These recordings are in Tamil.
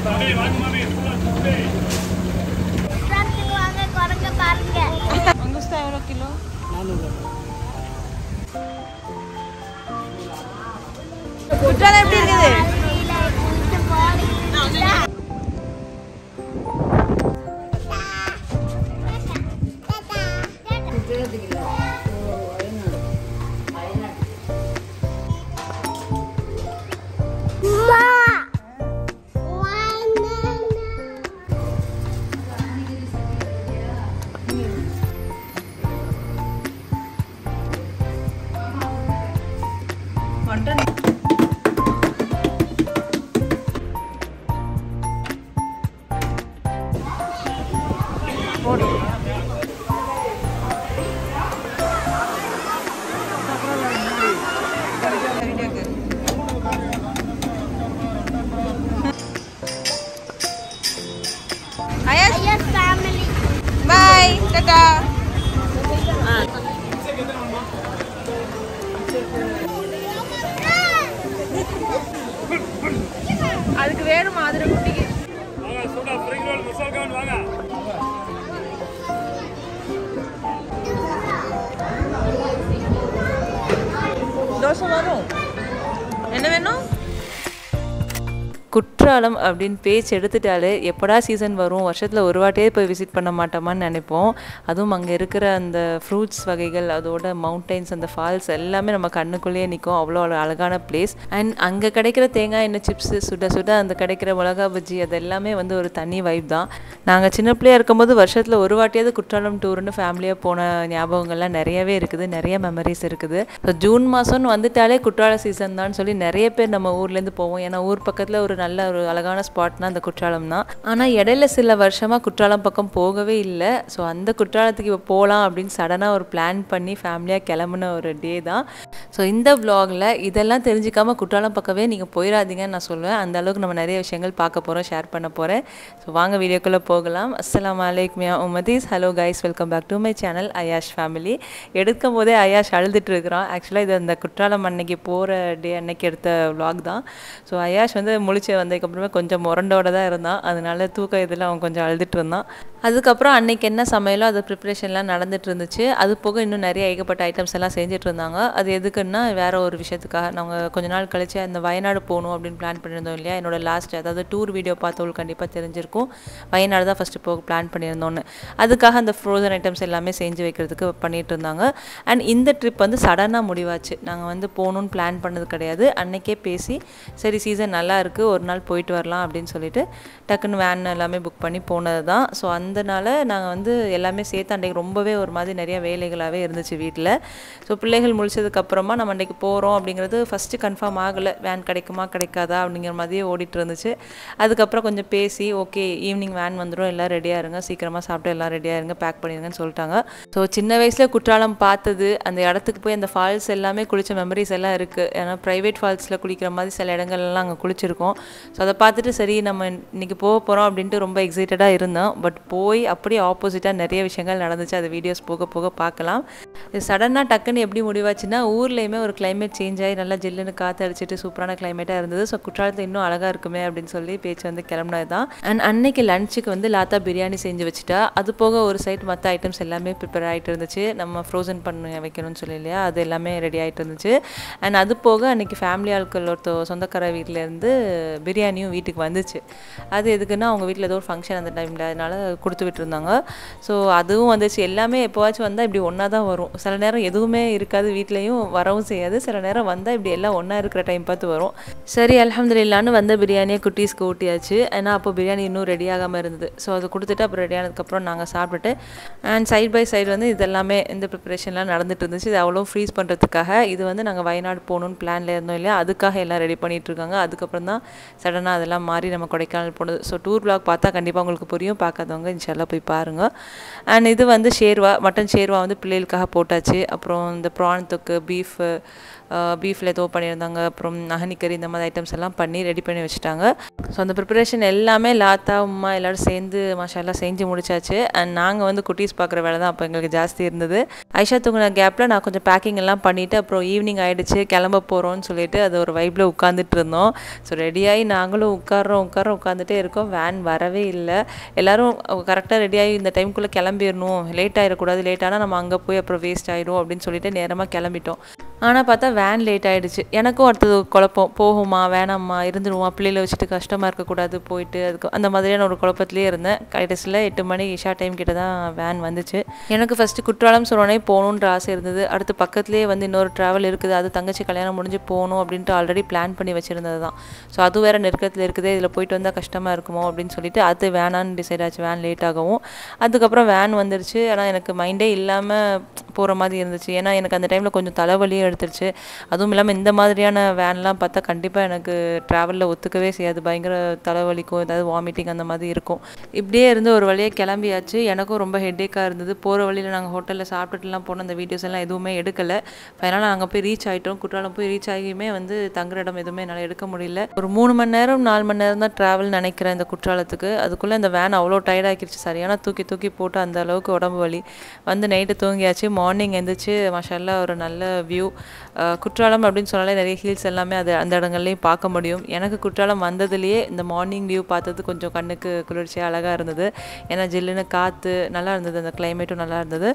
குற்றாலத்துக்கு வாங்க குரங்க பாருங்க மங்குஸ்தா எவ்வளோ கிலோ குற்றாலம் எப்படி இருக்குது அருவியில குளிச்சு போறீங்களா? Ayaz Iyer family bye tata அதுக்கு வேணுமா அதில் குட்டிக்கு வாங்க சூடா ஸ்ப்ரிங் ரோல் மசால் கான் வாங்க தோசை வரும் என்ன வேணும் குற்றாலம் அப்படின்னு பேச்சு எடுத்துட்டாலே எப்படா சீசன் வரும் வருஷத்தில் ஒரு வாட்டியே போய் விசிட் பண்ண மாட்டோமான்னு நினைப்போம் அதுவும் அங்கே இருக்கிற அந்த ஃப்ரூட்ஸ் வகைகள் அதோட மவுண்டைன்ஸ் அந்த ஃபால்ஸ் எல்லாமே நம்ம கண்ணுக்குள்ளேயே நிற்கும் அவ்வளோ அவ்வளோ அழகான பிளேஸ் அண்ட் அங்கே கிடைக்கிற தேங்காய் எண்ணெய் சிப்ஸு சுட சுட அந்த கிடைக்கிற மிளகா பஜ்ஜி அது எல்லாமே வந்து ஒரு தனி வைப் தான் நாங்கள் சின்ன பிள்ளையா இருக்கும்போது வருஷத்தில் ஒரு வாட்டியாவது குற்றாலம் டூர்னு ஃபேமிலியாக போன ஞாபகங்கள்லாம் நிறையவே இருக்குது நிறைய மெமரிஸ் இருக்குது ஸோ ஜூன் மாதம்னு வந்துட்டாலே குற்றால சீசன் தான் சொல்லி நிறைய பேர் நம்ம ஊர்லேருந்து போவோம் ஏன்னா ஊர் பக்கத்தில் ஒரு நல்ல ஒரு அழகான ஸ்பாட்னா அந்த குற்றாலம் தான் ஆனால் இடையில சில வருஷமாக குற்றாலம் பக்கம் போகவே இல்லை ஸோ அந்த குற்றாலத்துக்கு இப்போ போகலாம் அப்படின்னு சடனாக ஒரு பிளான் பண்ணி ஃபேமிலியாக கிளம்புன ஒரு டே தான் ஸோ இந்த vlogல இதெல்லாம் தெரிஞ்சுக்காம குற்றாலம் பக்கமே நீங்கள் போயிடாதீங்கன்னு நான் சொல்லுவேன் அந்த அளவுக்கு நம்ம நிறைய விஷயங்கள் பார்க்க போகிறோம் ஷேர் பண்ண போகிறேன் ஸோ வாங்க வீடியோக்குள்ளே போகலாம் அஸ்ஸலாமு அலைக்கும் யா உமதீஸ் hello guys welcome back to my channel Ayash family எடுக்கும் போதே அயாஷ் அழுதுட்டு இருக்கிறான் ஆக்சுவலாக இது அந்த குற்றாலம் அன்னைக்கு போகிற டே அன்னைக்கு எடுத்த vlog தான் ஸோ அயாஷ் வந்து முழிச்சு வந்ததுக்கப்புறமே கொஞ்சம் முரண்டோட தான் இருந்தான் அதனால தூக்க இதில் அவன் கொஞ்சம் அழுதுட்டு இருந்தான் அதுக்கப்புறம் அன்னைக்கு என்ன சமையலோ அது ப்ரிப்ரேஷன்லாம் நடந்துட்டு இருந்துச்சு அது போக இன்னும் நிறைய ஏகப்பட்ட ஐட்டம்ஸ் எல்லாம் செஞ்சுட்டு இருந்தாங்க அது எதுக்குன்னா வேற ஒரு விஷயத்துக்காக நாங்கள் கொஞ்ச நாள் கழிச்சு அந்த வயநாடு போகணும் அப்படின்னு பிளான் பண்ணியிருந்தோம் இல்லையா என்னோட லாஸ்ட் அதாவது டூர் வீடியோ பார்த்தவங்களுக்கு கண்டிப்பாக தெரிஞ்சிருக்கும் வயநாடு தான் ஃபஸ்ட்டு போக பிளான் பண்ணியிருந்தோன்னு அதுக்காக அந்த ஃப்ரோசன் ஐட்டம்ஸ் எல்லாமே செஞ்சு வைக்கிறதுக்கு பண்ணிட்டு இருந்தாங்க அண்ட் இந்த ட்ரிப் வந்து சடனாக முடிவாச்சு நாங்கள் வந்து போகணுன்னு பிளான் பண்ணது கிடையாது அன்னைக்கே பேசி சரி சீசன் நல்லா இருக்குது ஒரு நாள் போயிட்டு வரலாம் அப்படின்னு சொல்லிட்டு டக்குன்னு வேன் எல்லாமே புக் பண்ணி போனது தான் ஸோ அந்தனால நாங்கள் வந்து எல்லாமே சேர்த்து அன்றைக்கு ரொம்பவே ஒரு மாதிரி நிறைய வேலைகளாகவே இருந்துச்சு வீட்டில் ஸோ பிள்ளைகள் முடிச்சதுக்கப்புறமா நம்ம அன்றைக்கி போகிறோம் அப்படிங்கிறது ஃபஸ்ட்டு கன்ஃபார்ம் ஆகலை வேன் கிடைக்குமா கிடைக்காதா அப்படிங்கிற மாதிரியே ஓடிட்டு இருந்துச்சு அதுக்கப்புறம் கொஞ்சம் பேசி ஓகே ஈவினிங் வேன் வந்துடும் எல்லாம் ரெடியாக இருங்க சீக்கிரமாக சாப்பிட்டு எல்லாம் ரெடியாக இருங்க பேக் பண்ணிடுங்கன்னு சொல்லிட்டாங்க ஸோ சின்ன வயசில் குற்றாலம் பார்த்தது அந்த இடத்துக்கு போய் அந்த ஃபால்ஸ் எல்லாமே குளிச்ச மெமரிஸ் எல்லாம் இருக்குது ஏன்னா ப்ரைவேட் ஃபால்ஸில் குளிக்கிற மாதிரி சில இடங்கள்லாம் அங்கே குளிச்சிருக்கோம் ஸோ அதை பார்த்துட்டு சரி நம்ம இன்னைக்கு போக போகிறோம் அப்படின்ட்டு ரொம்ப எக்ஸைட்டடாக இருந்தோம் பட் போய் அப்படியே ஆப்போசிட்டாக நிறைய விஷயங்கள் நடந்துச்சு அது வீடியோஸ் போக போக பார்க்கலாம் இது சடனாக டக்குன்னு எப்படி முடிவாச்சுன்னா ஊர்லேயுமே ஒரு climate சேஞ்ச் ஆகி நல்லா ஜில்லுன்னு காற்று அடிச்சிட்டு சூப்பரான கிளைமேட்டாக இருந்தது ஸோ குற்றாலத்தில் இன்னும் அழகாக இருக்குமே அப்படின்னு சொல்லி பேச்சு வந்து கிளம்புனது தான் அண்ட் அன்னைக்கு லஞ்சுக்கு வந்து லாத்தா பிரியாணி செஞ்சு வச்சுட்டா அது போக ஒரு சைட் மற்ற ஐட்டம்ஸ் எல்லாமே ப்ரிப்பேர் ஆகிட்டு இருந்துச்சு நம்ம ஃப்ரோசன் பண்ண வைக்கணும்னு சொல்லி இல்லையா அது எல்லாமே ரெடி ஆகிட்டு இருந்துச்சு அண்ட் அது போக அன்னைக்கு ஃபேமிலி ஆட்கள் ஒருத்த சொந்தக்கார வீட்டிலேருந்து பிரியாணியும் வீட்டுக்கு வந்துச்சு அது எதுக்குன்னா அவங்க வீட்டில் ஏதோ ஒரு ஃபங்க்ஷன் அந்த டைமில் அதனால கொடுத்து விட்டுருந்தாங்க ஸோ அதுவும் வந்துச்சு எல்லாமே எப்போவாச்சும் வந்தால் இப்படி ஒன்றா தான் வரும் சில நேரம் எதுவுமே இருக்காது வீட்லேயும் வரவும் செய்யாது சில நேரம் வந்தால் இப்படி எல்லாம் ஒன்றா இருக்கிற டைம் பார்த்து வரும் சரி அல்ஹம்துலில்லான்னு வந்த பிரியாணியை குட்டீஸ்க்கு ஊட்டியாச்சு ஏன்னா அப்போ பிரியாணி இன்னும் ரெடி ஆகாமல் இருந்தது ஸோ அது கொடுத்துட்டு அப்புறம் ரெடி ஆனதுக்கப்புறம் நாங்கள் சாப்பிட்டுட்டு அண்ட் சைட் பை சைடு வந்து இதெல்லாமே இந்த ப்ரிப்பரேஷன்லாம் நடந்துட்டு இருந்துச்சு இது அவ்வளோ ஃப்ரீஸ் பண்ணுறதுக்காக இது வந்து நாங்கள் வயநாடு போகணுன்னு பிளானில் இருந்தோம் இல்லையா அதுக்காக எல்லாம் ரெடி பண்ணிட்டு இருக்காங்க அதுக்கப்புறம் தான் சடனாக அதெல்லாம் மாறி நம்ம கொடைக்கானல் போனது ஸோ டூர் பிளாக் பார்த்தா கண்டிப்பாக உங்களுக்கு புரியும் பார்க்காதவங்க இன்ஷால்லா போய் பாருங்கள் அண்ட் இது வந்து ஷேர்வா மட்டன் ஷேர்வா வந்து பிள்ளைகளுக்காக போட்டாச்சு அப்புறம் இந்த ப்ரான் தொக்கு பீஃபு பீஃபில் ஏதோ பண்ணியிருந்தாங்க அப்புறம் நகனி கறி இந்த மாதிரி ஐட்டம்ஸ் எல்லாம் பண்ணி ரெடி பண்ணி வச்சுட்டாங்க ஸோ அந்த ப்ரிப்பரேஷன் எல்லாமே லாத்தா உமா எல்லோரும் சேர்ந்து மாஷாலாம் செஞ்சு முடிச்சாச்சு அண்ட் நாங்கள் வந்து குட்டீஸ் பார்க்குற வேலை தான் அப்போ எங்களுக்கு ஜாஸ்தி இருந்தது ஐஷா தூங்கின கேப்பில் நான் கொஞ்சம் பேக்கிங் எல்லாம் பண்ணிவிட்டு அப்புறம் ஈவினிங் ஆகிடுச்சு கிளம்ப போகிறோம்னு சொல்லிட்டு அது ஒரு வைப்பில் உட்காந்துட்டு இருந்தோம் ஸோ ரெடியாகி நாங்களும் உட்காரோம் உட்காரோம் உட்காந்துட்டே இருக்கோம் வேன் வரவே இல்லை எல்லோரும் கரெக்டாக ரெடியாகி இந்த டைமுக்குள்ளே கிளம்பிடணும் லேட் ஆகிடக்கூடாது லேட் ஆனால் நம்ம அங்கே போய் அப்புறம் வேஸ்ட் ஆகிடும் அப்படின்னு சொல்லிட்டு நேரமாக கிளம்பிட்டோம் ஆனால் பார்த்தா வேன் லேட் ஆகிடுச்சு எனக்கும் அடுத்தது குழப்பம் போகுமா வேணாம்மா இருந்துருமா பிள்ளைகளை வச்சுட்டு கஷ்டமாக இருக்கக்கூடாது போயிட்டு அதுக்கு அந்த மாதிரியான ஒரு குழப்பத்திலே இருந்தேன் கடைசியில் எட்டு மணி இஷா டைம் கிட்ட தான் வேன் வந்துச்சு எனக்கு ஃபஸ்ட்டு குற்றாலம் சொன்னோடனே போகணுன்ற ஆசை இருந்தது அடுத்து பக்கத்துலேயே வந்து இன்னொரு ட்ராவல் இருக்குது அது தங்கச்சி கல்யாணம் முடிஞ்சு போகணும் அப்படின்ட்டு ஆல்ரெடி பிளான் பண்ணி வச்சுருந்தது தான் ஸோ அது வேறு நெருக்கத்தில் இருக்குது இதில் போயிட்டு வந்தால் கஷ்டமாக இருக்குமோ அப்படின்னு சொல்லிட்டு அது வேணான்னு டிசைட் ஆச்சு வேன் லேட் ஆகவும் அதுக்கப்புறம் வேன் வந்துருச்சு ஆனால் எனக்கு மைண்டே இல்லாமல் போகிற மாதிரி இருந்துச்சு ஏன்னா எனக்கு அந்த டைமில் கொஞ்சம் தலைவலியும் எடுத்துருச்சு அதுவும் இல்லாமல் இந்த மாதிரியான வேன்லாம் பார்த்தா கண்டிப்பாக எனக்கு ட்ராவலில் ஒத்துக்கவே செய்யாது பயங்கர தலைவலிக்கும் ஏதாவது வாமிட்டிங் அந்த மாதிரி இருக்கும் இப்படியே இருந்து ஒரு வழியாக கிளம்பியாச்சு எனக்கும் ரொம்ப ஹெட்டேக்காக இருந்தது போகிற வழியில் நாங்கள் ஹோட்டலில் சாப்பிட்டுட்டுலாம் போன அந்த வீடியோஸ் எல்லாம் எதுவுமே எடுக்கலை ஃபைனலாக நாங்கள் போய் ரீச் ஆகிட்டோம் குற்றாலம் போய் ரீச் ஆகியுமே வந்து தங்குற இடம் எதுவுமே என்னால் எடுக்க முடியல ஒரு மூணு மணி நேரம் நாலு மணி நேரம் தான் ட்ராவல் நினைக்கிறேன் இந்த குற்றாலத்துக்கு அதுக்குள்ளே இந்த வேன் அவ்வளோ டயர்ட் ஆக்கிடுச்சு சரியான தூக்கி தூக்கி போட்டு அந்த அளவுக்கு உடம்பு வலி வந்து நைட்டு தூங்கியாச்சு மார்னிங் எழுந்திரிச்சு மாஷால்லா ஒரு நல்ல வியூ குற்றாலம் அப்படின்னு சொன்னாலே நிறைய ஹில்ஸ் எல்லாமே அது அந்த இடங்கள்லையும் பார்க்க முடியும் எனக்கு குற்றாலம் வந்ததுலேயே இந்த மார்னிங் வியூ பார்த்தது கொஞ்சம் கண்ணுக்கு குளிர்ச்சியாக அழகாக இருந்தது ஏன்னா ஜில்லுன்னு காற்று நல்லா இருந்தது அந்த கிளைமேட்டும் நல்லா இருந்தது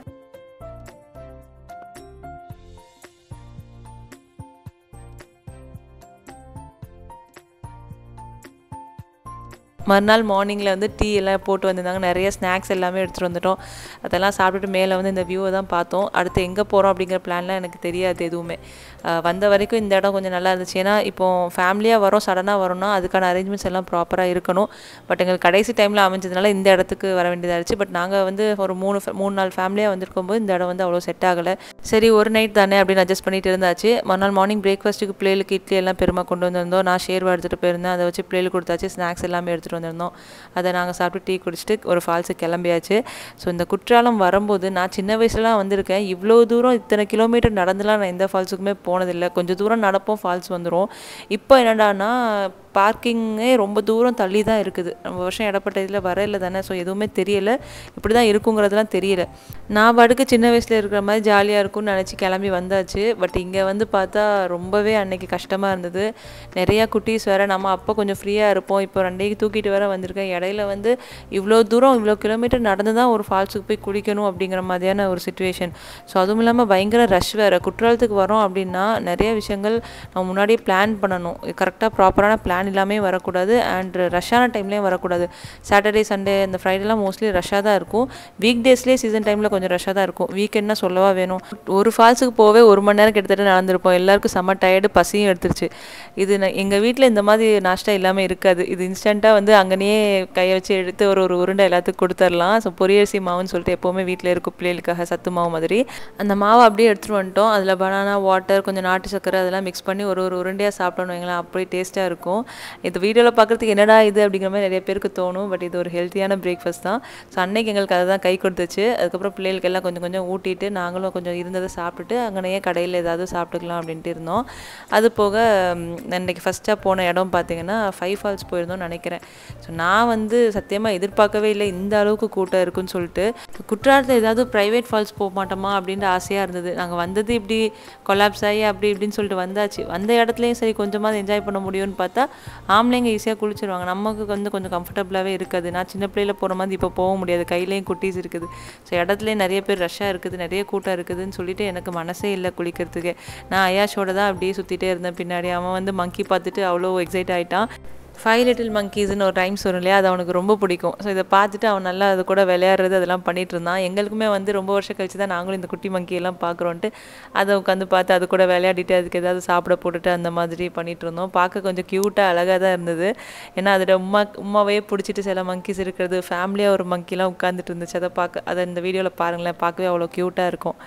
மறுநாள் மார்னிங்கில் வந்து டீ எல்லாம் போட்டு வந்திருந்தாங்க நிறைய ஸ்நாக்ஸ் எல்லாமே எடுத்துகிட்டு வந்துட்டோம் அதெல்லாம் சாப்பிட்டுட்டு மேலே வந்து இந்த வியூவை தான் பார்த்தோம் அடுத்து எங்கே போகிறோம் அப்படிங்கிற பிளான்லாம் எனக்கு தெரியாது எதுவுமே அஹ் வந்த வரைக்கும் இந்த இடம் கொஞ்சம் நல்லா இருந்துச்சு ஏன்னா இப்போ ஃபேமிலியாக வரோம் சடனாக வரோம்னா அதுக்கான அரேஞ்ச்மெண்ட்ஸ் எல்லாம் ப்ராப்பராக இருக்கணும் பட் எங்களுக்கு கடைசி டைமில் அமைஞ்சதுனால இந்த இடத்துக்கு வர வேண்டியதாக இருந்துச்சு பட் நாங்கள் வந்து ஒரு மூணு fa- மூணு நாள் ஃபேமிலியாக வந்திருக்கும்போது இந்த இடம் வந்து அவ்வளோ செட் ஆகலை சரி ஒரு நைட் தானே அப்படின்னு அட்ஜஸ்ட் பண்ணிட்டு இருந்தாச்சு மறுநாள் மார்னிங் பிரேக்ஃபாஸ்ட்டுக்கு பிள்ளைகளுக்கு இட்லி எல்லாம் பெருமா கொண்டு வந்திருந்தோம் நான் ஷேர்வா எடுத்துகிட்டு போயிருந்தேன் அதை வச்சு பிள்ளைகளுக்கு கொடுத்தாச்சு ஸ்நாக்ஸ் எல்லாமே எடுத்துகிட்டு வந்திருந்தோம் அதை நாங்கள் சாப்பிட்டு டீ குடிச்சிட்டு ஒரு ஃபால்ஸுக்கு கிளம்பியாச்சு ஸோ இந்த குற்றாலம் வரும்போது நான் சின்ன வயசுலாம் வந்திருக்கேன் இவ்வளோ தூரம் இத்தனை கிலோமீட்டர் நடந்துலாம் நான் எந்த ஃபால்ஸுக்குமே போனதில்லை கொஞ்சம் தூரம் நடப்போம் ஃபால்ஸ் வந்துடும் இப்போ என்னடான்னா பார்க்கிங்கே ரொம்ப தூரம் தள்ளி தான் இருக்குது நம்ம வருஷம் இடப்பட்ட இதில் வரையில தானே ஸோ எதுவுமே தெரியல இப்படி தான் இருக்குங்கிறதுலாம் தெரியல நான் பாட்டுக்கு சின்ன வயசில் இருக்கிற மாதிரி ஜாலியாக இருக்கும்னு நினச்சி கிளம்பி வந்தாச்சு பட் இங்கே வந்து பார்த்தா ரொம்பவே அன்னைக்கு கஷ்டமாக இருந்தது நிறையா குட்டீஸ் வேறு நம்ம அப்போ கொஞ்சம் ஃப்ரீயாக இருப்போம் இப்போ ரெண்டைக்கு தூக்கிட்டு வேற வந்திருக்கேன் இடையில வந்து இவ்வளோ தூரம் இவ்வளோ கிலோமீட்டர் நடந்து தான் ஒரு ஃபால்ஸுக்கு போய் குளிக்கணும் அப்படிங்கிற மாதிரியான ஒரு சுச்சுவேஷன் ஸோ அதுவும் இல்லாமல் பயங்கர ரஷ் வேறு குற்றாலத்துக்கு வரோம் அப்படின்னா நிறைய விஷயங்கள் நம்ம முன்னாடியே பிளான் பண்ணணும் கரெக்டாக ப்ராப்பரான பிளான் இல்லாமல் வரக்கூடாது அண்ட் ரஷ்ஷான டைம்லேயும் வரக்கூடாது சாட்டர்டே சண்டே இந்த ஃப்ரைடேலாம் மோஸ்ட்லி ரஷ்ஷாக தான் இருக்கும் வீக் டேஸ்லேயே சீசன் டைமில் கொஞ்சம் ரஷ்ஷாக தான் இருக்கும் வீக்கெண்ட்னா சொல்லவா வேணும் ஒரு ஃபால்ஸுக்கு போவே ஒரு மணி நேரம் கிட்டத்தட்ட நடந்திருப்போம் எல்லாருக்கும் செம்ம டயர்டு பசியும் எடுத்துருச்சு இது எங்கள் வீட்டில் இந்த மாதிரி நாஷ்டா இல்லாமல் இருக்காது இது இன்ஸ்டண்ட்டாக வந்து அங்கேயே கையை வச்சு எடுத்து ஒரு ஒரு உருண்டை எல்லாத்துக்கும் கொடுத்துர்லாம் ஸோ பொரியரிசி மாவுன்னு சொல்லிட்டு எப்போவுமே வீட்டில் இருக்கும் பிள்ளைகளுக்காக சத்து மாவு மாதிரி அந்த மாவை அப்படியே எடுத்துகிட்டு வந்துட்டோம் அதில் பனானா வாட்டர் கொஞ்சம் நாட்டு சக்கரை அதெல்லாம் மிக்ஸ் பண்ணி ஒரு ஒரு உருண்டையாக சாப்பிட்டோன்னு வைங்களேன் அப்படியே டேஸ்ட்டாக இருக்கும் இது வீடியோவில் பார்க்குறதுக்கு என்னடா இது அப்படிங்கிற மாதிரி நிறைய பேருக்கு தோணும் பட் இது ஒரு ஹெல்த்தியான பிரேக்ஃபாஸ்ட் தான் ஸோ அன்னைக்கு எங்களுக்கு அதை தான் கை கொடுத்துச்சு அதுக்கப்புறம் பிள்ளைகளுக்கு எல்லாம் கொஞ்சம் கொஞ்சம் ஊட்டிட்டு நாங்களும் கொஞ்சம் இருந்ததை சாப்பிட்டுட்டு அங்கனையே கடையில் ஏதாவது சாப்பிட்டுக்கலாம் அப்படின்ட்டு இருந்தோம் அது போக ம், அன்னைக்கு ஃபஸ்ட்டாக போன இடம் பார்த்தீங்கன்னா ஃபைவ் ஃபால்ஸ் போயிருந்தோம்னு நினைக்கிறேன் ஸோ நான் வந்து சத்தியமாக எதிர்பார்க்கவே இல்லை இந்த அளவுக்கு கூட்டம் இருக்குன்னு சொல்லிட்டு குற்றாலத்தில் ஏதாவது ப்ரைவேட் ஃபால்ஸ் போக மாட்டோமா அப்படின்ற ஆசையாக இருந்தது நாங்கள் வந்தது இப்படி கொலாப்ஸ் ஆகி அப்படி இப்படின்னு சொல்லிட்டு வந்தாச்சு வந்த இடத்துலையும் சரி கொஞ்சமாவது என்ஜாய் பண்ண முடியும்னு பார்த்தா ஆம்பளைங்க ஈஸியாக குளிச்சிருவாங்க நமக்கு வந்து கொஞ்சம் கம்ஃபர்டபுளாகவே இருக்காது நான் சின்ன பிள்ளையில போகிற மாதிரி இப்போ போக முடியாது கையிலையும் குட்டீஸ் இருக்குது ஸோ இடத்துலையும் நிறைய பேர் ரஷ்ஷாக இருக்குது நிறைய கூட்டம் இருக்குதுன்னு சொல்லிட்டு எனக்கு மனசே இல்லை குளிக்கிறதுக்கு நான் ஐயாஷோட தான் அப்படியே சுற்றிட்டே இருந்தேன் பின்னாடி அவன் வந்து மங்கி பார்த்துட்டு அவ்வளோ எக்ஸைட் ஆகிட்டான் ஃபைவ் லிட்டில் மங்கீஸ்னு ஒரு டைம்ஸ் வரும் இல்லையா அது அவனுக்கு ரொம்ப பிடிக்கும் ஸோ இதை பார்த்துட்டு அவன் நல்லா அது கூட விளையாடுறது அதெல்லாம் பண்ணிட்டு இருந்தான் எங்களுக்குமே வந்து ரொம்ப வருஷம் கழிச்சு தான் நாங்களும் இந்த குட்டி மங்கி எல்லாம் பார்க்குறோன்ட்டு அதை உட்காந்து பார்த்து அது கூட விளையாடிட்டு அதுக்கு ஏதாவது சாப்பிட போட்டுட்டு அந்த மாதிரி பண்ணிட்டு இருந்தோம் பார்க்க கொஞ்சம் க்யூட்டாக அழகாக தான் இருந்தது ஏன்னா அதோட உமா உமாவே பிடிச்சிட்டு சில மங்கீஸ் இருக்கிறது ஃபேமிலியாக ஒரு மங்கிலாம் உட்காந்துட்டு இருந்துச்சு அதை பார்க்க அதை இந்த வீடியோவில் பாருங்களேன் பார்க்கவே அவ்வளோ க்யூட்டாக இருக்கும்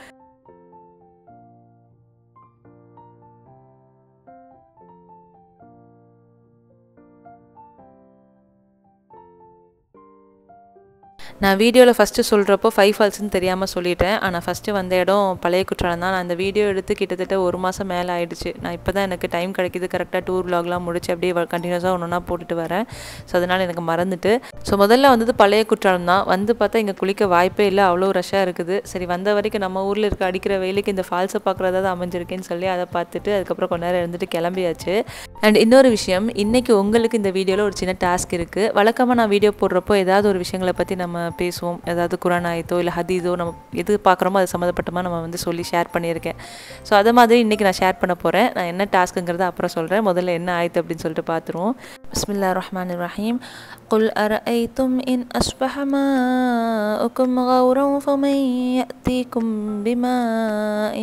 நான் வீடியோவில் ஃபஸ்ட்டு சொல்கிறப்போ ஃபைவ் ஃபால்ஸ்னு தெரியாமல் சொல்லிட்டேன் ஆனால் ஃபஸ்ட்டு வந்த இடம் பழைய குற்றாலம் தான் நான் அந்த வீடியோ எடுத்து கிட்டத்தட்ட ஒரு மாதம் மேலே ஆயிடுச்சு நான் இப்போ தான் எனக்கு டைம் கிடைக்கிது கரெக்டாக டூர் vlogலாம் முடிச்சு அப்படியே கண்டினியூஸாக ஒன்று ஒன்றா போட்டுட்டு வரேன் ஸோ அதனால் எனக்கு மறந்துட்டு ஸோ முதல்ல வந்தது பழைய குற்றாலம் தான் வந்து பார்த்தா இங்கே குளிக்க வாய்ப்பே இல்லை அவ்வளோ ரஷ்ஷாக இருக்குது சரி வந்த வரைக்கும் நம்ம ஊரில் இருக்க அடிக்கிற வெயிலுக்கு இந்த ஃபால்ஸை பார்க்குறதா தான் அமைஞ்சிருக்கேன்னு சொல்லி அதை பார்த்துட்டு அதுக்கப்புறம் கொஞ்ச நேரம் இருந்துட்டு கிளம்பியாச்சு அண்ட் இன்னொரு விஷயம் இன்றைக்கி உங்களுக்கு இந்த வீடியோவில் ஒரு சின்ன டாஸ்க் இருக்குது வழக்கமாக நான் வீடியோ போடுறப்போ ஏதாவது ஒரு விஷயங்களை பற்றி நம்ம பேசுவோம் ஏதாவது குரான் ஆயத்தோ இல்லை ஹதீதோ நம்ம எது பார்க்குறோமோ அது சம்மந்தப்பட்டமாக நம்ம வந்து சொல்லி ஷேர் பண்ணியிருக்கேன் ஸோ அதை மாதிரி இன்றைக்கி நான் ஷேர் பண்ண போகிறேன் நான் என்ன டாஸ்க்குங்கிறத அப்புறம் சொல்கிறேன் முதல்ல என்ன ஆயத்து அப்படின்னு சொல்லிட்டு பார்த்துருவோம் பிஸ்மில்லா ரஹ்மான் ரஹீம் قل أرأيتم إن أصبح ماؤكم غورا فمن يأتيكم بماء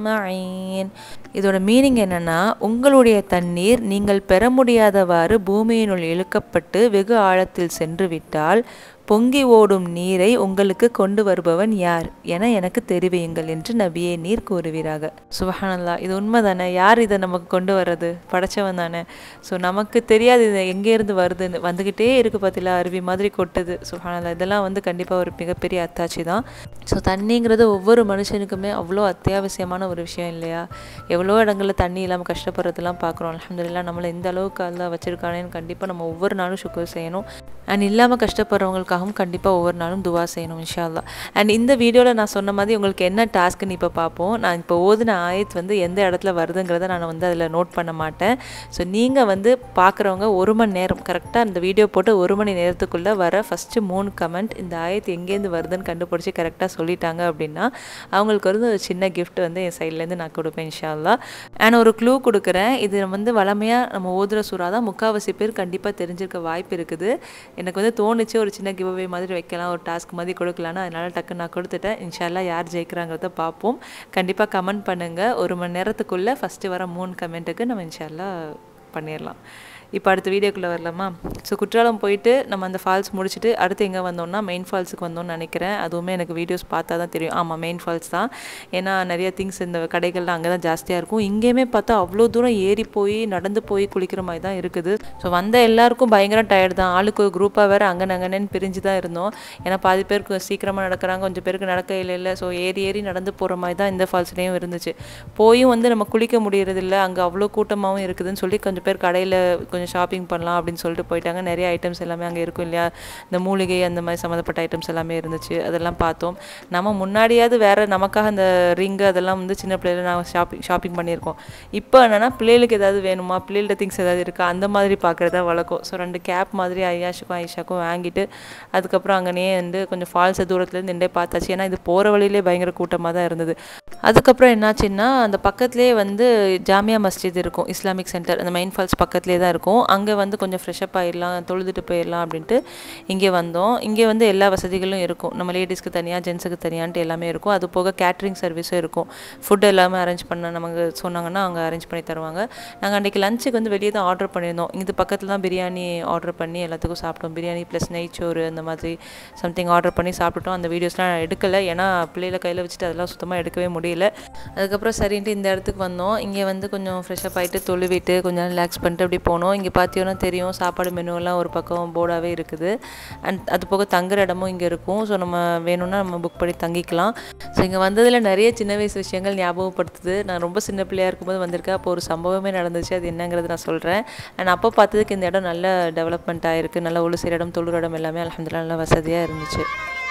معين இதோட மீனிங் என்னன்னா உங்களுடைய தண்ணீர் நீங்கள் பெற முடியாதவாறு பூமியினுள் இழுக்கப்பட்டு வெகு ஆழத்தில் சென்று விட்டால் பொங்கி ஓடும் நீரை உங்களுக்கு கொண்டு வருபவன் யார் என எனக்கு தெரிவியுங்கள் என்று நபியே நீர் கூறுவீராக சுபஹானல்லா இது உண்மைதானே யார் இதை நமக்கு கொண்டு வர்றது படைச்சவன் தானே ஸோ நமக்கு தெரியாது இது எங்கேருந்து வருதுன்னு வந்துக்கிட்டே இருக்கு பார்த்தீங்களா அருவி மாதிரி கொட்டுது சுபஹானல்லா இதெல்லாம் வந்து கண்டிப்பாக ஒரு மிகப்பெரிய அத்தாட்சி தான் ஸோ தண்ணிங்கிறது ஒவ்வொரு மனுஷனுக்குமே அவ்வளோ அத்தியாவசியமான ஒரு விஷயம் இல்லையா எவ்வளோ இடங்களில் தண்ணி இல்லாமல் கஷ்டப்படுறதெல்லாம் பார்க்குறோம் அலமதுல்லா நம்மளை இந்த அளவுக்கு அல்லா வச்சிருக்கானேன்னு கண்டிப்பாக நம்ம ஒவ்வொரு நாளும் சுக்கர் செய்யணும் அண்ட் இல்லாமல் கஷ்டப்படுறவங்களுக்காகவும் கண்டிப்பாக ஒவ்வொரு நாளும் துவா செய்யணும் இன்ஷா அல்லா அண்ட் இந்த வீடியோவில் நான் சொன்ன மாதிரி உங்களுக்கு என்ன டாஸ்க்குன்னு இப்போ பார்ப்போம் நான் இப்போ ஓதுன ஆயத் வந்து எந்த இடத்துல வருதுங்கிறத நான் வந்து அதில் நோட் பண்ண மாட்டேன் ஸோ நீங்கள் வந்து பார்க்குறவங்க ஒரு மணி நேரம் கரெக்டாக இந்த வீடியோ போட்டு ஒரு மணி நேரத்துக்குள்ளே வர ஃபஸ்ட்டு மூணு கமெண்ட் இந்த ஆயத் எங்கேருந்து வருதுன்னு கண்டுபிடிச்சி கரெக்டாக சொல்லிட்டாங்க அப்படின்னா அவங்களுக்கு வந்து ஒரு சின்ன கிஃப்ட் வந்து என் சைட்லேருந்து நான் கொடுப்பேன் இன்ஷா அல்லா அண்ட் ஒரு க்ளூ கொடுக்குறேன் இது வந்து வளமையாக நம்ம ஓதுற சூறா தான் முக்கால்வாசி பேர் கண்டிப்பாக தெரிஞ்சிருக்க வாய்ப்பு இருக்குது எனக்கு வந்து தோணுச்சு ஒரு சின்ன கிவ்அவே மாதிரி வைக்கலாம் ஒரு டாஸ்க் மாதிரி கொடுக்கலான்னு அதனால டக்குன்னு நான் கொடுத்துட்டேன் இன்ஷால்லா யார் ஜெயிக்கிறாங்கிறத பார்ப்போம் கண்டிப்பாக கமெண்ட் பண்ணுங்கள் ஒரு மணி நேரத்துக்குள்ளே ஃபஸ்ட்டு வர மூணு கமெண்ட்டுக்கு நம்ம இன்ஷால்லா பண்ணிடலாம் இப்போ அடுத்த வீடியோக்குள்ளே வரலாமா ஸோ குற்றாலம் போயிட்டு நம்ம அந்த ஃபால்ஸ் முடிச்சுட்டு அடுத்து எங்கே வந்தோம்னா மெயின் ஃபால்ஸுக்கு வந்தோம்னு நினைக்கிறேன் அதுவுமே எனக்கு வீடியோஸ் பார்த்தா தான் தெரியும் ஆமாம் மெயின் ஃபால்ஸ் தான் ஏன்னா நிறைய திங்ஸ் இந்த கடைகள்லாம் அங்கே தான் ஜாஸ்தியாக இருக்கும் இங்கேயுமே பார்த்தா அவ்வளோ தூரம் ஏறி போய் நடந்து போய் குளிக்கிற மாதிரி தான் இருக்குது ஸோ வந்த எல்லாருக்கும் பயங்கர டயர்டு தான் ஆளுக்கு ஒரு குரூப்பாக வேறு அங்கே நங்கன்னு பிரிஞ்சு தான் இருந்தோம் ஏன்னா பாதி பேருக்கு சீக்கிரமாக நடக்கிறாங்க கொஞ்சம் பேருக்கு நடக்க இல்லை இல்லை ஸோ ஏறி ஏறி நடந்து போகிற மாதிரி தான் இந்த ஃபால்ஸ்லேயும் இருந்துச்சு போயும் வந்து நம்ம குளிக்க முடியறதில்ல அங்கே அவ்வளோ கூட்டமாகவும் இருக்குதுன்னு சொல்லி கொஞ்சம் பேர் கடையில் கொஞ்சம் ஷாப்பிங் பண்ணலாம் அப்படின்னு சொல்லிட்டு போயிட்டாங்க நிறைய ஐட்டம்ஸ் எல்லாமே அங்கே இருக்கும் இல்லையா இந்த மூலிகை அந்த மாதிரி சம்மந்தப்பட்ட ஐட்டம்ஸ் எல்லாமே இருந்துச்சு அதெல்லாம் பார்த்தோம் நம்ம முன்னாடியாவது வேறு நமக்காக அந்த ரிங்கு அதெல்லாம் வந்து சின்ன பிள்ளையில நான் ஷாப்பிங் ஷாப்பிங் பண்ணியிருக்கோம் இப்போ என்னென்னா பிள்ளைகளுக்கு ஏதாவது வேணுமா பிள்ளைகளோட திங்ஸ் ஏதாவது இருக்கா அந்த மாதிரி பார்க்குறதா வழக்கம் ஸோ ரெண்டு கேப் மாதிரி ஐயாஷுக்கும் ஐஷாக்கும் வாங்கிட்டு அதுக்கப்புறம் அங்கேயே வந்து கொஞ்சம் ஃபால்ஸ் தூரத்துலேருந்து நின்றே பார்த்தாச்சு ஏன்னா இது போகிற வழியிலே பயங்கர கூட்டமாக தான் இருந்தது அதுக்கப்புறம் என்னாச்சுன்னா அந்த பக்கத்துலேயே வந்து ஜாமியா மஸ்ஜித் இருக்கும் இஸ்லாமிக் சென்டர் அந்த மெயின் ஃபால்ஸ் பக்கத்துலேயே தான் இருக்கும் அங்கே வந்து கொஞ்சம் ஃப்ரெஷ்அப் ஆயிடலாம் தொழுதுட்டு போயிடலாம் அப்படின்ட்டு இங்கே வந்தோம் இங்கே வந்து எல்லா வசதிகளும் இருக்கும் நம்ம லேடிஸ்க்கு தனியாக ஜென்ஸுக்கு தனியான்ட்டு எல்லாமே இருக்கும் அது போக கேட்ரிங் சர்வீஸும் இருக்கும் ஃபுட் எல்லாமே அரேஞ்ச் பண்ண நமக்கு சொன்னாங்கன்னா அவங்க அரேஞ்ச் பண்ணி தருவாங்க நாங்கள் அன்றைக்கி லஞ்சுக்கு வந்து வெளியே தான் ஆர்டர் பண்ணியிருந்தோம் இது பக்கத்தில் தான் பிரியாணி ஆர்டர் பண்ணி எல்லாத்துக்கும் சாப்பிட்டோம் பிரியாணி ப்ளஸ் நெய்ச்சோறு அந்த மாதிரி சம்திங் ஆர்டர் பண்ணி சாப்பிட்டுட்டோம் அந்த வீடியோஸ்லாம் நான் எடுக்கலை ஏன்னா பிள்ளைகளை கையில் வச்சுட்டு அதெல்லாம் சுத்தமாக எடுக்கவே முடியல அதுக்கப்புறம் சரின்ட்டு இந்த இடத்துக்கு வந்தோம் இங்கே வந்து கொஞ்சம் ஃப்ரெஷ்அப் ஆகிட்டு தொழுவிட்டு கொஞ்சம் ரிலாக்ஸ் பண்ணிட்டு அப்படி போனோம் இங்கே பார்த்தீங்கன்னா தெரியும் சாப்பாடு மெனுவெல்லாம் ஒரு பக்கம் போர்டாகவே இருக்குது அண்ட் அது போக தங்குற இடமும் இங்கே இருக்கும் ஸோ நம்ம வேணும்னா நம்ம புக் பண்ணி தங்கிக்கலாம் ஸோ இங்கே வந்ததில் நிறைய சின்ன வயசு விஷயங்கள் ஞாபகப்படுத்துது நான் ரொம்ப சின்ன பிள்ளையாக இருக்கும்போது வந்திருக்கேன் அப்போ ஒரு சம்பவமே நடந்துச்சு அது என்னங்கிறது நான் சொல்கிறேன் அண்ட் அப்போ பார்த்ததுக்கு இந்த இடம் நல்ல டெவலப்மெண்ட் ஆகிருக்கு நல்ல உளுசீர் இடம் தொழுற இடம் எல்லாமே அலமதுல்லா நல்லா வசதியாக இருந்துச்சு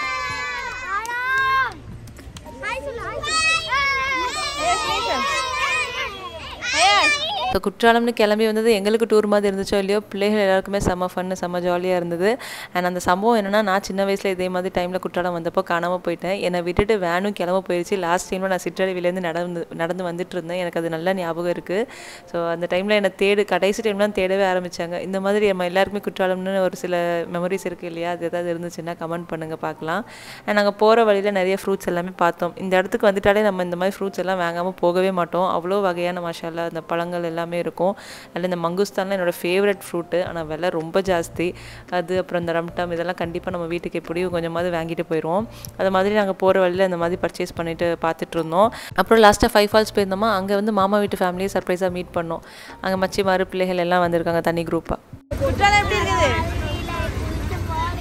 ஸோ குற்றாலம்னு கிளம்பி வந்தது எங்களுக்கு டூர் மாதிரி இருந்துச்சோ இல்லையோ பிள்ளைகள் எல்லாருக்குமே செம்ம ஃபன்னு செம்ம ஜாலியாக இருந்தது அண்ட் அந்த சம்பவம் என்னென்னா நான் சின்ன வயசில் இதே மாதிரி டைமில் குற்றாலம் வந்தப்போ காணாமல் போயிட்டேன் என்னை விட்டுட்டு வேனும் கிளம்ப போயிடுச்சு லாஸ்ட் டைமில் நான் சிற்றறிவிலேருந்து நடந்து நடந்து வந்துட்டு இருந்தேன் எனக்கு அது நல்ல ஞாபகம் இருக்குது ஸோ அந்த டைமில் என்னை தேடு கடைசி டைம்லாம் தேடவே ஆரம்பித்தாங்க இந்த மாதிரி நம்ம எல்லாருக்குமே குற்றாலம்னு ஒரு சில மெமரிஸ் இருக்குது இல்லையா அது ஏதாவது இருந்துச்சுன்னா கமெண்ட் பண்ணுங்கள் பார்க்கலாம் அண்ட் நாங்கள் போகிற வழியில் நிறைய ஃப்ரூட்ஸ் எல்லாமே பார்த்தோம் இந்த இடத்துக்கு வந்துட்டாலே நம்ம இந்த மாதிரி ஃப்ரூட்ஸ் எல்லாம் வாங்காமல் போகவே மாட்டோம் அவ்வளோ வகையான மசாலா அந்த பழங்கள் எல்லாமே இருக்கும் அதில் இந்த மங்குஸ்தான்லாம் என்னோடய ஃபேவரட் ஃப்ரூட்டு ஆனால் விலை ரொம்ப ஜாஸ்தி அது அப்புறம் இந்த ரம்டம் இதெல்லாம் கண்டிப்பாக நம்ம வீட்டுக்கு எப்படியும் கொஞ்சமாவது வாங்கிட்டு போயிடுவோம் அது மாதிரி நாங்கள் போகிற வழியில் இந்த மாதிரி பர்ச்சேஸ் பண்ணிட்டு பார்த்துட்டு இருந்தோம் அப்புறம் லாஸ்ட்டாக ஃபைவ் ஃபால்ஸ் போயிருந்தோமா அங்கே வந்து மாமா வீட்டு ஃபேமிலியை சர்ப்ரைஸாக மீட் பண்ணோம் அங்கே மச்சிமாரு பிள்ளைகள் எல்லாம் வந்திருக்காங்க தனி குரூப்பாக குற்றாலம் எப்படி இருக்குது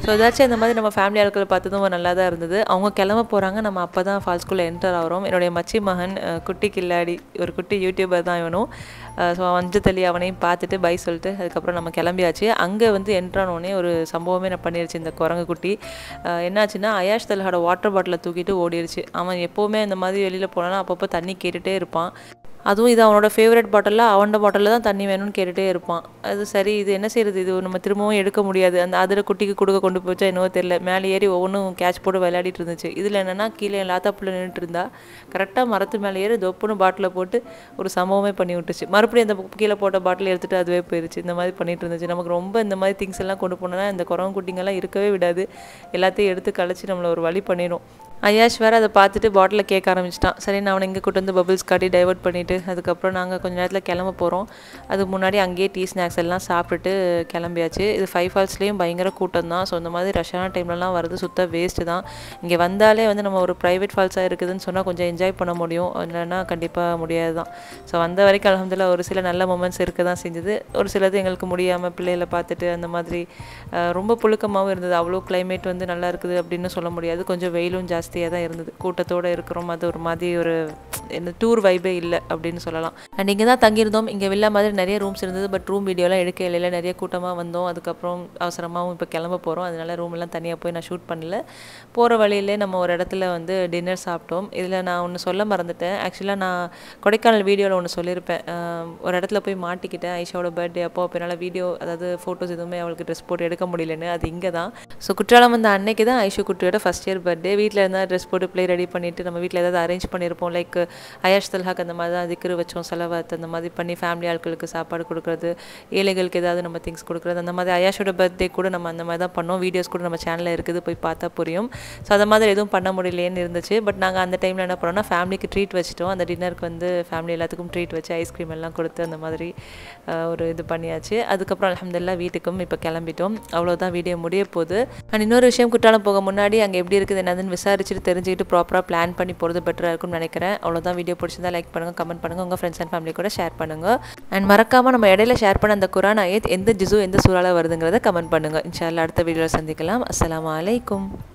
ஸோ ஏதாச்சும் இந்த மாதிரி நம்ம ஃபேமிலி ஆட்களை பார்த்ததும் நல்லா தான் இருந்தது அவங்க கிளம்ப போகிறாங்க நம்ம அப்போ தான் ஃபால்ஸ்குள்ளே என்டர் ஆகிறோம் என்னுடைய மச்சி மகன் அஹ், குட்டி கில்லாடி ஒரு குட்டி யூடியூபர் தான் இவனும் ஸோ அஞ்சு தள்ளி அவனையும் பார்த்துட்டு பை சொல்லிட்டு அதுக்கப்புறம் நம்ம கிளம்பியாச்சு அங்கே வந்து என்ட்ரானோடனே ஒரு சம்பவமே நான் பண்ணிருச்சு இந்த குரங்கு குட்டி அஹ், என்னாச்சுன்னா அயாஷ் தல்ஹாட வாட்டர் பாட்டிலை தூக்கிட்டு ஓடிடுச்சு அவன் எப்போவுமே இந்த மாதிரி வெளியில் போனாலும் அப்பப்போ தண்ணி கேட்டுகிட்டே இருப்பான் அதுவும் இது அவனோட ஃபேவரட் பாட்டிலில் அவனோட பாட்டிலில் தான் தண்ணி வேணும்னு கேட்டுகிட்டே இருப்பான் அது சரி இது என்ன செய்யறது இது நம்ம திரும்பவும் எடுக்க முடியாது அந்த அதில் குட்டிக்கு கொடுக்க கொண்டு போச்சா என்னவோ தெரியல மேலே ஏறி ஒவ்வொன்றும் கேட்ச் போட்டு விளையாடிட்டு இருந்துச்சு இதில் என்னென்னா கீழே லாத்தாப்புல நின்றுட்டு இருந்தா கரெக்டாக மரத்து மேலே ஏறி தொப்புன்னு பாட்டிலில் போட்டு ஒரு சம்பவமே பண்ணி விட்டுச்சு மறுபடியும் அந்த கீழே போட்ட பாட்டில் எடுத்துகிட்டு அதுவே போயிருச்சு இந்த மாதிரி பண்ணிட்டு இருந்துச்சு நமக்கு ரொம்ப இந்த மாதிரி திங்ஸ் எல்லாம் கொண்டு போனோன்னா இந்த குரங்கு குட்டிங்கெல்லாம் இருக்கவே விடாது எல்லாத்தையும் எடுத்து கழிச்சு நம்மளை ஒரு வழி பண்ணிடும் ஐயாஷ் வேறு அதை பார்த்துட்டு பாட்டிலில் கேட்க ஆரம்பிச்சிட்டான் சரி நான் அவனை இங்கே கூட்டு வந்து பபிள்ஸ் காட்டி டைவர்ட் பண்ணிவிட்டு அதுக்கப்புறம் நாங்கள் கொஞ்ச நேரத்தில் கிளம்ப போகிறோம் அதுக்கு முன்னாடி அங்கேயே டீ ஸ்நாக்ஸ் எல்லாம் சாப்பிட்டுட்டு கிளம்பியாச்சு இது ஃபைவ் ஃபால்ஸ்லேயும் பயங்கர கூட்டம் தான் ஸோ இந்த மாதிரி ரஷ்ஷான டைம்லலாம் வரது சுத்த வேஸ்ட்டு தான் இங்கே வந்தாலே வந்து நம்ம ஒரு ப்ரைவேட் ஃபால்ஸாக இருக்குதுன்னு சொன்னால் கொஞ்சம் என்ஜாய் பண்ண முடியும் இல்லைன்னா கண்டிப்பாக முடியாது தான் ஸோ வந்த வரைக்கும் அலமதுல்லா ஒரு சில நல்ல மூமெண்ட்ஸ் இருக்க தான் செஞ்சது ஒரு சிலது எங்களுக்கு முடியாமல் பிள்ளைகளை பார்த்துட்டு அந்த மாதிரி அஹ், ரொம்ப புழுக்கமாகவும் இருந்தது அவ்வளோ climate வந்து நல்லா இருக்குது அப்படின்னு சொல்ல முடியாது கொஞ்சம் வெயிலும் ஜாஸ்தியாக தான் இருந்தது கூட்டத்தோடு இருக்கிறோம் அது ஒரு மாதிரி ஒரு என்ன டூர் வைபே இல்லை அப்படின்னு சொல்லலாம் அண்ட் இங்கே தான் தங்கியிருந்தோம் இங்கே வில்லா மாதிரி நிறைய ரூம்ஸ் இருந்தது பட் ரூம் வீடியோலாம் எடுக்க இல்லை நிறைய கூட்டமாக வந்தோம் அதுக்கப்புறம் அவசரமாகவும் இப்போ கிளம்ப போகிறோம் அதனால ரூம் எல்லாம் தனியாக போய் நான் ஷூட் பண்ணல போகிற வழியிலே நம்ம ஒரு இடத்துல வந்து டின்னர் சாப்பிட்டோம் இதில் நான் ஒன்று சொல்ல மறந்துட்டேன் ஆக்சுவலாக நான் கொடைக்கானல் வீடியோவில் ஒன்று சொல்லியிருப்பேன் ஆஹ் ஒரு இடத்துல போய் மாட்டிக்கிட்டேன் ஐஷாவோட பர்த்டே அப்போ அப்போ என்னால் வீடியோ அதாவது ஃபோட்டோஸ் எதுவுமே அவளுக்கு ட்ரெஸ் போட்டு எடுக்க முடியலன்னு அது இங்கே தான் ஸோ குற்றாலம் வந்த அன்னைக்கு தான் ஐஷு குட்டியோட ஃபஸ்ட் இயர் பர்த்டே வீட்டில் இருந்தால் ட்ரெஸ் போட்டு ப்ளே ரெடி பண்ணிவிட்டு நம்ம வீட்டில் ஏதாவது அரேஞ்ச் பண்ணியிருப்போம் லைக் அயாஷ் தல்ஹாக் அந்த மாதிரி தான் திக்ரு வச்சோம் செலவாத்து அந்த மாதிரி பண்ணி ஃபேமிலி ஆட்களுக்கு சாப்பாடு கொடுக்குறது ஏழைகளுக்கு ஏதாவது நம்ம திங்ஸ் கொடுக்குறது அந்த மாதிரி அயாஷோட பர்த்டே கூட நம்ம அந்த மாதிரி தான் பண்ணோம் வீடியோஸ் கூட நம்ம சேனலில் இருக்குது போய் பார்த்தா புரியும் ஸோ அந்த மாதிரி எதுவும் பண்ண முடியலேன்னு இருந்துச்சு பட் நாங்கள் அந்த டைமில் என்ன பண்ணோம்னா ஃபேமிலிக்கு ட்ரீட் வச்சுட்டோம் அந்த டின்னருக்கு வந்து ஃபேமிலி எல்லாத்துக்கும் ட்ரீட் வச்சு ஐஸ்கிரீம் எல்லாம் கொடுத்து அந்த மாதிரி அஹ், ஒரு இது பண்ணியாச்சு அதுக்கப்புறம் அலமதுல்லா வீட்டுக்கும் இப்போ கிளம்பிட்டோம் அவ்வளோதான் வீடியோ முடிய போகுது அண்ட் இன்னொரு விஷயம் குற்றாலம் போக முன்னாடி அங்கே எப்படி இருக்குது என்னதுன்னு விசாரிச்சுட்டு தெரிஞ்சுக்கிட்டு ப்ராப்பராக பிளான் பண்ணி போகிறது பெட்டராக இருக்கும்னு நினைக்கிறேன் அவ்வளோதான் வீடியோ பிடிச்சிருந்தா லைக் பண்ணுங்கள் கமெண்ட் பண்ணுங்கள் உங்கள் ஃப்ரெண்ட்ஸ் அண்ட் ஃபேமிலி கூட ஷேர் பண்ணுங்கள் அண்ட் மறக்காமல் நம்ம இடையில ஷேர் பண்ண அந்த குரான் ஆயத் எந்த ஜிசு எந்த சூறால வருதுங்கிறத கமெண்ட் பண்ணுங்கள் இன்ஷால்லா அடுத்த வீடியோவில் சந்திக்கலாம் அஸ்ஸலாமு அலைக்கும்